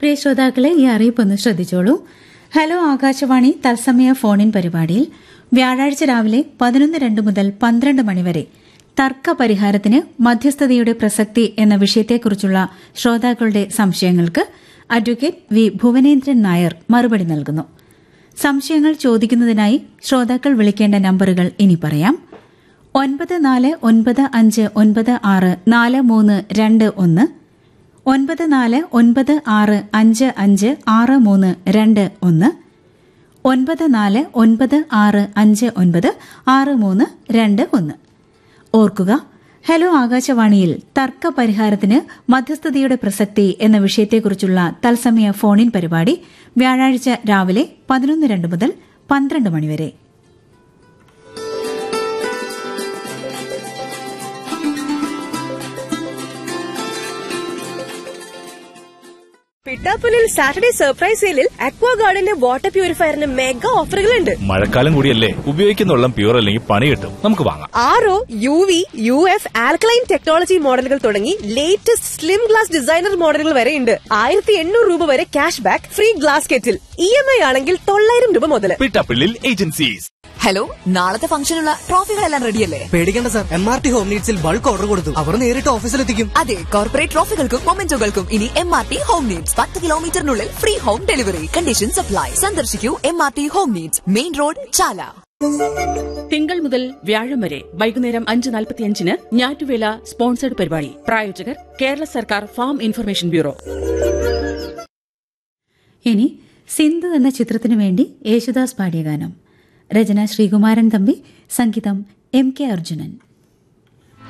പ്രിയ ശ്രോതാക്കളെ ഈ അറിയിപ്പൊന്ന് ശ്രദ്ധിച്ചോളൂ ഹലോ ആകാശവാണി തത്സമയ ഫോണിൻ പരിപാടിയിൽ വ്യാഴാഴ്ച രാവിലെ പതിനൊന്ന് രണ്ട് മുതൽ പന്ത്രണ്ട് മണിവരെ തർക്ക പരിഹാരത്തിന് മധ്യസ്ഥതയുടെ പ്രസക്തി എന്ന വിഷയത്തെക്കുറിച്ചുള്ള ശ്രോതാക്കളുടെ സംശയങ്ങൾക്ക് അഡ്വക്കേറ്റ് വി ഭുവനേന്ദ്രൻ നായർ മറുപടി നൽകുന്നു സംശയങ്ങൾ ചോദിക്കുന്നതിനായി ശ്രോതാക്കൾ വിളിക്കേണ്ട നമ്പറുകൾ ഇനി പറയാം ഒൻപത് നാല് ഒൻപത് അഞ്ച് ഒൻപത് ആറ് നാല് മൂന്ന് രണ്ട് ഒന്ന് ഒൻപത് നാല് ഒൻപത് ആറ് അഞ്ച് അഞ്ച് ആറ് മൂന്ന് രണ്ട് ഒന്ന് ഒൻപത് നാല് ഒൻപത് ആറ് അഞ്ച് ഒൻപത് ആറ് മൂന്ന് രണ്ട് ഒന്ന് ഓർക്കുക ഹലോ ആകാശവാണിയിൽ തർക്ക പരിഹാരത്തിന് മധ്യസ്ഥതയുടെ പ്രസക്തി എന്ന വിഷയത്തെക്കുറിച്ചുള്ള തത്സമയ ഫോണിൻ പരിപാടി വ്യാഴാഴ്ച രാവിലെ പതിനൊന്ന് രണ്ട് മുതൽ പന്ത്രണ്ട് മണിവരെ പിട്ടാപ്പുലിൽ സാറ്റർഡേ സർപ്രൈസ് സെയിലിൽ അക്വാ ഗാർഡന്റെ വാട്ടർ പ്യൂരിഫയറിന് മെഗാ ഓഫറുകളുണ്ട് മഴക്കാലം കൂടിയല്ലേ ഉപയോഗിക്കുന്ന വെള്ളം പ്യൂർ അല്ലെങ്കിൽ പണി കിട്ടും നമുക്ക് വാങ്ങാം R O U V U F alkaline technology മോഡലുകൾ തുടങ്ങി ലേറ്റസ്റ്റ് സ്ലിം ഗ്ലാസ് ഡിസൈനർ മോഡലുകൾ വരെ ഉണ്ട് ആയിരത്തി എണ്ണൂറ് രൂപ വരെ cash back free glass kettle E M I ആണെങ്കിൽ തൊള്ളായിരം രൂപ മുതൽ പിട്ടാപ്പിള്ളിൽ ഏജൻസീസ് ഹലോ നാളത്തെ ഫംഗ്ഷനുള്ള ട്രോഫികളെല്ലാം റെഡിയല്ലേ പേടിക്കേണ്ട sir M R T home നീഡ്സിൽ ബൾക്ക് ഓർഡർ കൊടുത്തു അവർ നേരിട്ട് ഓഫീസിലെത്തിക്കും അതെ കോർപ്പറേറ്റ് ട്രോഫികൾക്കും മൊമെന്റോകൾക്കും ഇനി M R T home needs പത്ത് കിലോമീറ്ററിനുള്ളിൽ free home delivery condition supply സന്ദർശിക്കൂ M R T home needs main road Chala തിങ്കൾ മുതൽ വ്യാഴം വരെ വൈകുന്നേരം അഞ്ച് നാൽപ്പത്തിയഞ്ചിന് ഞാറ്റുവേല സ്പോൺസേഡ് പരിപാടി പ്രായോജകർ കേരള സർക്കാർ ഫാം ഇൻഫർമേഷൻ ബ്യൂറോ ഇനി സിന്ധു എന്ന ചിത്രത്തിനു വേണ്ടി യേശുദാസ് പാടിയ ഗാനം രചന ശ്രീകുമാരൻ തമ്പി സംഗീതം എം കെ അർജുനൻ